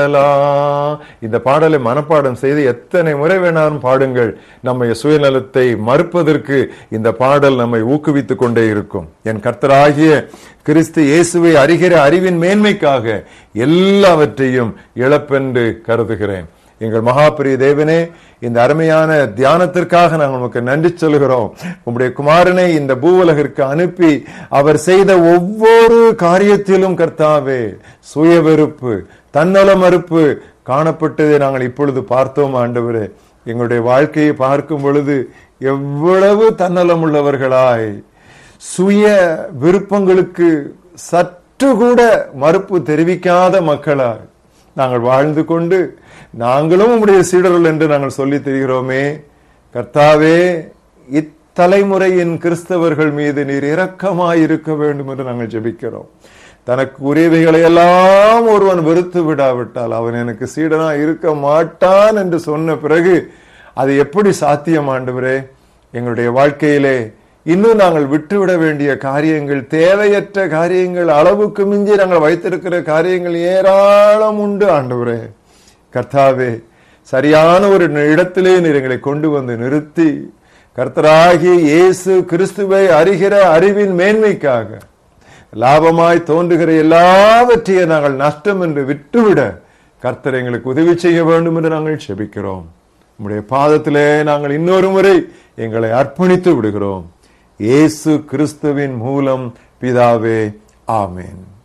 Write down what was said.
பாடலாம். இந்த பாடலை மனப்பாடம் செய்து எத்தனை முறை வேணாலும் பாடுங்கள் நம்மை சுயநலத்தை மறுப்பதற்கு இந்த பாடல் நம்மை ஊக்குவித்துக் கொண்டே இருக்கும் என் கர்த்தராகிய கிறிஸ்து இயேசுவை அறிகிற அறிவின் மேன்மைக்காக எல்லாவற்றையும் இழப்பென்று கருதுகிறேன் எங்கள் மகாபிரிய தேவனே இந்த அருமையான தியானத்திற்காக நாங்கள் உமக்கு நன்றி சொல்கிறோம் உம்முடைய குமாரனை இந்த பூவுலகிற்கு அனுப்பி அவர் செய்த ஒவ்வொரு காரியத்திலும் கர்த்தாவே சுய வெறுப்பு தன்னல மறுப்பு காணப்பட்டதை நாங்கள் இப்பொழுது பார்த்தோம் ஆண்டவரே எங்களுடைய வாழ்க்கையை பார்க்கும் பொழுது எவ்வளவு தன்னலம் உள்ளவர்களாய் சுய விருப்பங்களுக்கு சற்று கூட மறுப்பு தெரிவிக்காத மக்களாய் நாங்கள் வாழ்ந்து கொண்டு நாங்களும் உம்முடைய சீடர்கள் என்று நாங்கள் சொல்லி தெரிகிறோமே கர்த்தாவே இத்தலைமுறையின் கிறிஸ்தவர்கள் மீது நீர் இரக்கமாய் இருக்க வேண்டும் என்று நாங்கள் ஜெபிக்கிறோம் தனக்கு உரியவைகளை எல்லாம் ஒருவன் வெறுத்து விடாவிட்டால் அவன் எனக்கு சீடனா இருக்க மாட்டான் என்று சொன்ன பிறகு அது எப்படி சாத்தியம் ஆண்டவரே எங்களுடைய வாழ்க்கையிலே இன்னும் நாங்கள் விட்டுவிட வேண்டிய காரியங்கள் தேவையற்ற காரியங்கள் அளவுக்கு மிஞ்சி நாங்கள் வைத்திருக்கிற காரியங்கள் ஏராளம் உண்டு ஆண்டவரே கர்த்தாவே சரியான ஒரு இடத்திலே நீர் எங்களை கொண்டு வந்து நிறுத்தி கர்த்தராகிய இயேசு கிறிஸ்துவை அறிகிற அறிவின் மேன்மைக்காக லாபமாய் தோன்றுகிற எல்லாவற்றையும் நாங்கள் நஷ்டம் என்று விட்டுவிட கர்த்தர் எங்களுக்கு உதவி செய்ய வேண்டும் என்று நாங்கள் செபிக்கிறோம் உம்முடைய பாதத்திலே நாங்கள் இன்னொரு முறை எங்களை அர்ப்பணித்து விடுகிறோம் இயேசு கிறிஸ்துவின் மூலம் பிதாவே ஆமென்